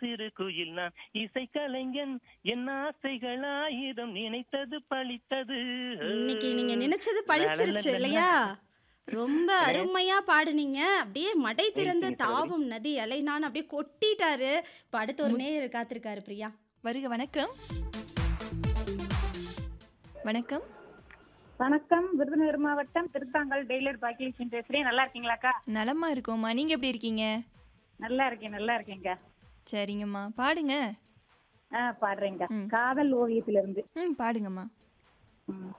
சிறு குயில் நான் இசைக்கலைஞன் என் ஆசைகள் ஆயிரம் நினைத்தது பழித்தது இன்னைக்கு நீங்க நினைச்சது பழிச்சிருச்சு இல்லையா ரொம்ப அருமையா பாடுனீங்க அப்படியே மடை திறந்து Thank you, தாவும் நதி அலைனான்னு அப்படியே கொட்டிட்டாரு இப்ப அடுத்த ஒரு நேயர் காத்திருக்காரு பிரியா வருக வணக்கம் வணக்கம் வணக்கம் விருதுநகர் மாவட்டம் திருத்தாங்கல் டெய்லர் பாக்கியேஷன் பேசுறேன் நல்லா இருக்கீங்களாக்கா நலமா இருக்கோம்மா நீங்க எப்படி இருக்கீங்க நல்லா இருக்கேன் நல்லா இருக்கேங்க சரிங்கம்மா பாடுங்க ஆ பாடுறேங்க ம். காதல் ஓவியத்திலிருந்து ம் பாடுங்கம்மா ம்.